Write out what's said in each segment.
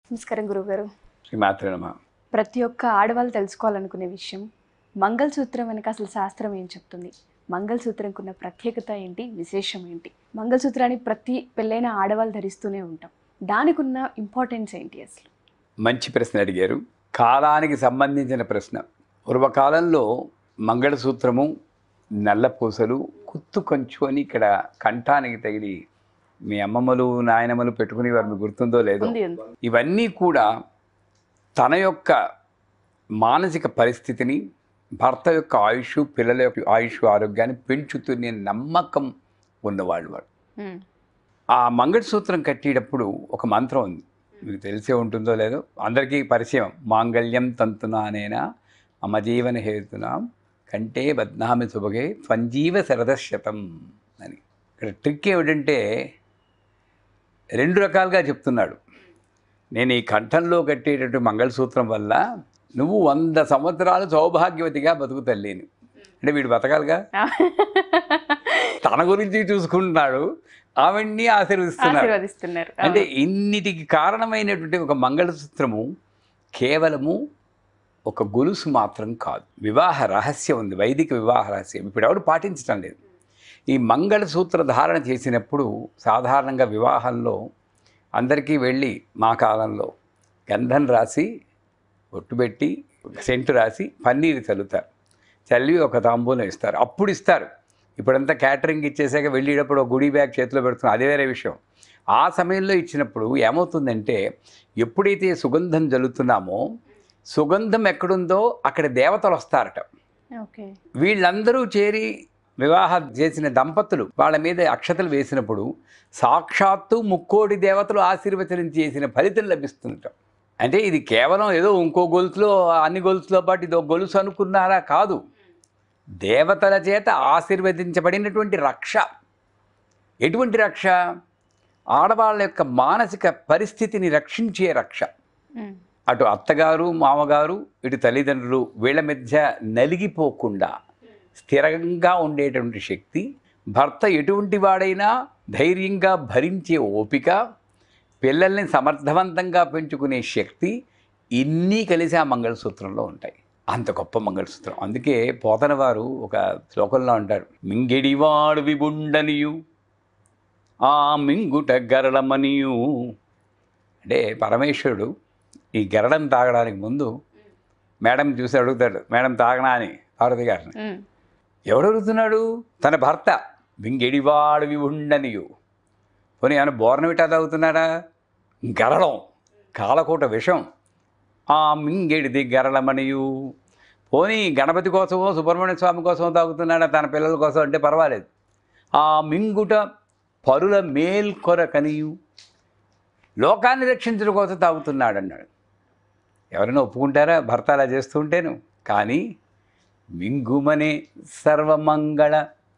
నమస్కారం గురుగారు శ్రీమాత్రే నమ ప్రతి ఒక్క ఆడవాళ్ళు తెలుసుకోవాలనుకునే విషయం మంగళసూత్రం వెనక అసలు శాస్త్రం ఏం చెప్తుంది మంగళసూత్రంకు ఉన్న ప్రత్యేకత ఏంటి విశేషం ఏంటి మంగళసూత్రాన్ని ప్రతి పెళ్ళైన ఆడవాళ్ళు ధరిస్తూనే ఉంటాం దానికి ఉన్న ఇంపార్టెన్స్ ఏంటి అసలు మంచి ప్రశ్న అడిగారు కాలానికి సంబంధించిన ప్రశ్న పూర్వకాలంలో మంగళసూత్రము నల్లపూసలు కుత్తు కొంచు అని ఇక్కడ కంఠానికి తగిలి మీ అమ్మమ్మలు నాయనమ్మలు పెట్టుకునేవారు మీకు గుర్తుందో లేదో ఉంది ఉంది ఇవన్నీ కూడా తన యొక్క మానసిక పరిస్థితిని భర్త యొక్క ఆయుష్ పిల్లల యొక్క ఆయుష్ ఆరోగ్యాన్ని పెంచుతునే నమ్మకం ఉన్నవాళ్ళు వాడు ఉమ్, ఆ మంగళసూత్రం కట్టేటప్పుడు ఒక మంత్రం ఉంది మీకు తెలిసే ఉంటుందో లేదో అందరికీ పరిచయం మాంగళ్యం తంతునానేనా మమ జీవన హేతునా కంటే బద్నామి శుభగే త్వంజీవ శరదశతం అని ఇక్కడ ట్రిక్ ఏమిటంటే రెండు రకాలుగా చెప్తున్నాడు నేను ఈ కంఠంలో కట్టేటటువంటి మంగళసూత్రం వల్ల నువ్వు వంద సంవత్సరాలు సౌభాగ్యవతిగా బతుకు తల్లిని అంటే వీడు బతకాలిగా తన గురించి చూసుకుంటున్నాడు ఆవిడ్ని ఆశీర్వదిస్తున్నాడు ఆశీర్వదిస్తున్నారు అంటే ఇన్నిటికి కారణమైనటువంటి ఒక మంగళసూత్రము కేవలము ఒక గొలుసు మాత్రం కాదు వివాహ రహస్యం ఉంది వైదిక వివాహ రహస్యం ఇప్పుడు ఎవడు పాటించడం లేదు ఈ మంగళసూత్ర ధారణ చేసినప్పుడు సాధారణంగా వివాహంలో అందరికీ వెళ్ళి మా కాలంలో గంధం రాసి ఒట్టు పెట్టి సెంటు రాసి పన్నీరు చల్లుతారు చల్లి ఒక తాంబూలం ఇస్తారు అప్పుడు ఇస్తారు ఇప్పుడంతా క్యాటరింగ్ ఇచ్చేసాక వెళ్ళేటప్పుడు ఒక గుడి బ్యాగ్ చేతిలో పెడుతున్నారు అదే వేరే విషయం ఆ సమయంలో ఇచ్చినప్పుడు ఏమవుతుందంటే ఎప్పుడైతే సుగంధం జల్లుతున్నామో సుగంధం ఎక్కడుందో అక్కడ దేవతలు వస్తారట ఓకే వీళ్ళందరూ చేరి వివాహం చేసిన దంపతులు వాళ్ళ మీద అక్షతలు వేసినప్పుడు సాక్షాత్తు ముక్కోటి దేవతలు ఆశీర్వచనం చేసిన ఫలితం లభిస్తుందట అంటే ఇది కేవలం ఏదో ఇంకో గొలుసులో అన్ని గొలుసులో పాటు ఇదో గొలుసు అనుకున్నారా కాదు దేవతల చేత ఆశీర్వదించబడినటువంటి రక్ష ఎటువంటి రక్ష ఆడవాళ్ళ యొక్క మానసిక పరిస్థితిని రక్షించే రక్ష ఉమ్, అటు అత్తగారు మామగారు ఇటు తల్లిదండ్రులు వీళ్ళ మధ్య నలిగిపోకుండా స్థిరంగా ఉండేటువంటి శక్తి భర్త ఎటువంటి వాడైనా ధైర్యంగా భరించే ఓపిక పిల్లల్ని సమర్థవంతంగా పెంచుకునే శక్తి ఇన్నీ కలిసి ఆ మంగళసూత్రంలో ఉంటాయి అంత గొప్ప మంగళసూత్రం అందుకే పోతన వారు ఒక శ్లోకంలో అంటారు మింగిడివాడు విబుండనియు ఆ మింగుట గరళమనియు అంటే పరమేశ్వరుడు ఈ గరడం తాగడానికి ముందు మేడం చూసి అడుగుతాడు మేడం తాగనా అని పార్వతి గారిని ఉమ్, ఎవడు అడుగుతున్నాడు తన భర్త వింగెడివాడు ఉండనియు పోనీ ఏమైనా బోర్నవిటా తాగుతున్నాడా గరళం కాలకూట విషం ఆ మింగెడిది గరళమనియు పోనీ గణపతి కోసమో సుబ్రహ్మణ్య స్వామి కోసమో తాగుతున్నాడా తన పిల్లల కోసం అంటే పర్వాలేదు ఆ మింగుట పరుల మేల్కొరకనియు లోకాన్ని రక్షించడం కోసం తాగుతున్నాడు అన్నాడు ఎవరైనా ఒప్పుకుంటారా భర్త అలా చేస్తూ ఉంటేను కానీ మింగుమనే సర్వమంగళ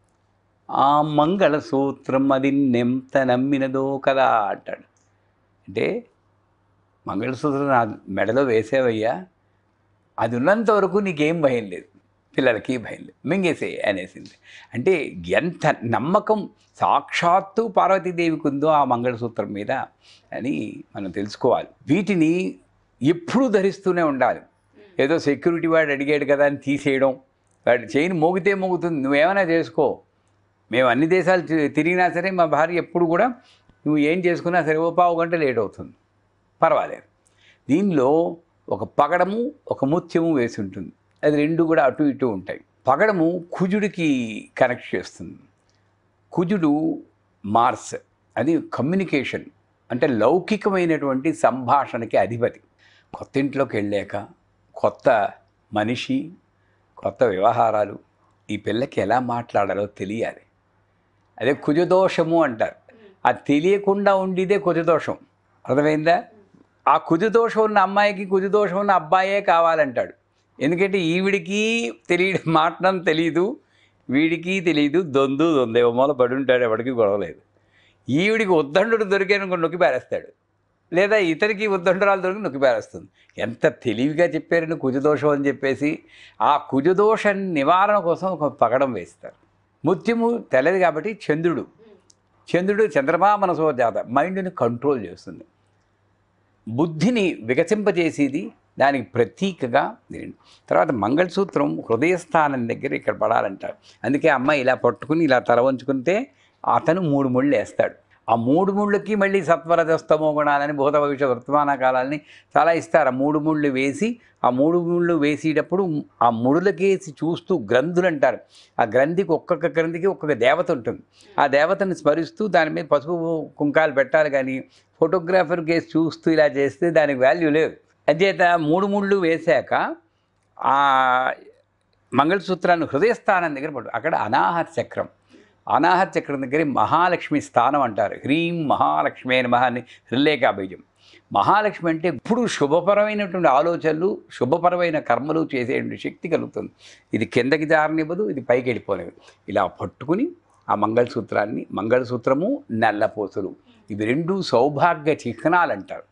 ఆ మంగళ సూత్రం అది నెంత నమ్మినదో కదా అంటాడు అంటే మంగళసూత్రం నా మెడలో వేసేవయ్యా అది ఉన్నంత వరకు నీకేం భయం లేదు పిల్లలకి భయం లేదు మింగేసే అనేసింది అంటే ఎంత నమ్మకం సాక్షాత్తు పార్వతీదేవికి ఉందో ఆ మంగళసూత్రం మీద అని మనం తెలుసుకోవాలి వీటిని ఎప్పుడూ ధరిస్తూనే ఉండాలి ఏదో సెక్యూరిటీ వాడు అడిగాడు కదా అని తీసేయడం వాడు చేయని మోగితే మోగుతుంది నువ్వేమైనా చేసుకో మేము అన్ని దేశాలు తి- తిరిగినా సరే మా భార్య ఎప్పుడు కూడా నువ్వు ఏం చేసుకున్నా సరే ఓ పావు గంట లేట్ అవుతుంది పర్వాలేదు దీనిలో ఒక పగడము ఒక ముత్యము వేసి ఉంటుంది అది రెండు కూడా అటు ఇటు ఉంటాయి పగడము కుజుడికి కనెక్ట్ చేస్తుంది కుజుడు మార్స్ అది కమ్యూనికేషన్ అంటే లౌకికమైనటువంటి సంభాషణకి అధిపతి కొత్త ఇంట్లోకి వెళ్ళాక కొత్త మనిషి కొత్త వ్యవహారాలు ఈ పిల్లకి ఎలా మాట్లాడాలో తెలియాలి అదే కుజదోషము అంటారు అది తెలియకుండా ఉండేదే కుజదోషం అర్థమైందా ఆ కుజదోషం ఉన్న అమ్మాయికి కుజదోషం ఉన్న అబ్బాయే కావాలంటాడు ఎందుకంటే ఈవిడికి తెలియ మాటడం తెలియదు వీడికి తెలియదు దొందు దొందే ఓ మూల పడి ఉంటాడు ఎవడికి గొడవలేదు ఈవిడికి ఉద్దండుడు దొరికాను నొక్కి పారేస్తాడు లేదా ఇతరికి ఉద్దండరాలు దొరికి నొక్కి పారేస్తుంది ఎంత తెలివిగా చెప్పారని కుజదోషం అని చెప్పేసి ఆ కుజదోష నివారణ కోసం ఒక పగడం వేస్తారు ముత్యము తెల్లది కాబట్టి చంద్రుడు చంద్రుడు చంద్రమా మనసో జాత మైండ్ని కంట్రోల్ చేస్తుంది బుద్ధిని వికసింపజేసేది దానికి ప్రతీకగా దీని తర్వాత మంగళసూత్రం హృదయస్థానం దగ్గర ఇక్కడ పడాలంటారు అందుకే అమ్మాయి ఇలా పట్టుకుని ఇలా తల వంచుకుంటే అతను మూడు ముళ్ళు వేస్తాడు ఆ మూడు ముళ్ళకి మళ్ళీ సత్వరజస్తమో గుణాలని భూత భవిష్య వర్తమాన కాలాలని చాలా ఇస్తారు ఆ మూడు ముళ్ళు వేసి ఆ మూడు ముళ్ళు వేసేటప్పుడు ఆ ముడులకేసి చూస్తూ గ్రంథులు అంటారు ఆ గ్రంథికి ఒక్కొక్క గ్రంథికి ఒక్కొక్క దేవత ఉంటుంది ఆ దేవతని స్మరిస్తూ దాని మీద పసుపు కుంకాలు పెట్టాలి కానీ ఫోటోగ్రాఫర్ కేసు చూస్తూ ఇలా చేస్తే దానికి వాల్యూ లేదు అంచేత మూడు ముళ్ళు వేశాక ఆ మంగళసూత్రాన్ని హృదయస్థానం దగ్గర పడు అక్కడ అనాహత చక్రం అనాహత చక్రం దగ్గర మహాలక్ష్మి స్థానం అంటారు హ్రీం మహాలక్ష్మి నమః అని హృల్లేఖా బీజం మహాలక్ష్మి అంటే ఎప్పుడు శుభపరమైనటువంటి ఆలోచనలు శుభపరమైన కర్మలు చేసేటువంటి శక్తి కలుగుతుంది ఇది కిందకి జారనివ్వదు ఇది పైకి వెళ్ళిపోనివ్వదు ఇలా పట్టుకుని ఆ మంగళసూత్రాన్ని మంగళసూత్రము నల్లపోతులు ఇవి రెండు సౌభాగ్య చిహ్నాలు అంటారు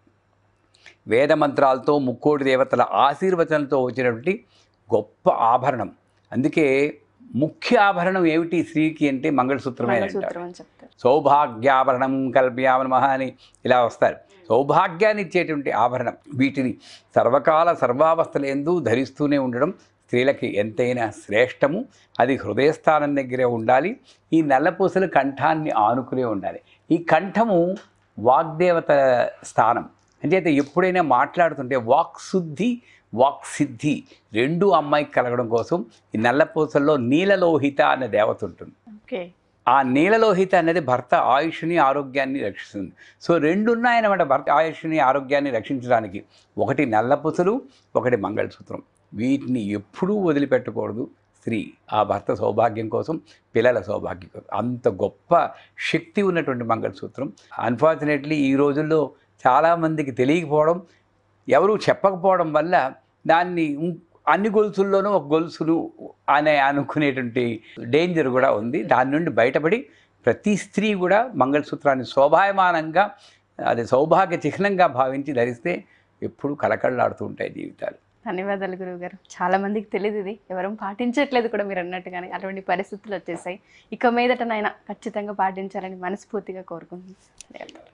వేద మంత్రాలతో ముక్కోటి దేవతల ఆశీర్వచనంతో వచ్చినటువంటి గొప్ప ఆభరణం అందుకే ముఖ్య ఆభరణం ఏమిటి స్త్రీకి అంటే మంగళసూత్రమే అంటారు మంగళసూత్రం అని చెప్తారు సౌభాగ్యాభరణం కల్ప్యామనమః అని ఇలా వస్తారు సౌభాగ్యాన్ని ఇచ్చేటువంటి ఆభరణం వీటిని సర్వకాల సర్వావస్థల ఎందు ధరిస్తూనే ఉండడం స్త్రీలకి ఎంతైనా శ్రేష్టము అది హృదయస్థానం దగ్గరే ఉండాలి ఈ నల్లపూసల కంఠాన్ని ఆనుకునే ఉండాలి ఈ కంఠము వాగ్దేవత స్థానం అంచేత ఎప్పుడైనా మాట్లాడుతుంటే వాక్ శుద్ధి వాక్ సిద్ధి రెండు అమ్మాయికి కలగడం కోసం ఈ నల్లపూసల్లో నీలలోహిత అనే దేవత ఉంటుంది ఓకే ఆ నీలలోహిత అనేది భర్త ఆయుష్ని ఆరోగ్యాన్ని రక్షిస్తుంది సో రెండు ఉన్నాయన్నమాట భర్త ఆయుష్ని ఆరోగ్యాన్ని రక్షించడానికి ఒకటి నల్లపుసలు ఒకటి మంగళసూత్రం వీటిని ఎప్పుడూ వదిలిపెట్టకూడదు స్త్రీ ఆ భర్త సౌభాగ్యం కోసం పిల్లల సౌభాగ్యం కోసం అంత గొప్ప శక్తి ఉన్నటువంటి మంగళసూత్రం అన్ఫార్చునేట్లీ ఈ రోజుల్లో చాలామందికి తెలియకపోవడం ఎవరు చెప్పకపోవడం వల్ల దాన్ని ఉం- అన్ని గొలుసుల్లోనూ ఒక గొలుసులు అనే అనుకునేటువంటి డేంజర్ కూడా ఉంది దాని నుండి బయటపడి ప్రతి స్త్రీ కూడా మంగళసూత్రాన్ని శోభాయమానంగా అది సౌభాగ్య చిహ్నంగా భావించి ధరిస్తే ఎప్పుడూ కలకళ్ళాడుతూ ఉంటాయి జీవితాలు ధన్యవాదాలు గురువు గారు చాలా మందికి తెలియదు ఇది ఎవరు పాటించట్లేదు కూడా మీరు అన్నట్టుగానే అటువంటి పరిస్థితులు వచ్చేసాయి ఇక మీదటనైనా ఖచ్చితంగా పాటించాలని మనస్ఫూర్తిగా కోరుకుంటున్నాను ధన్యవాదాలు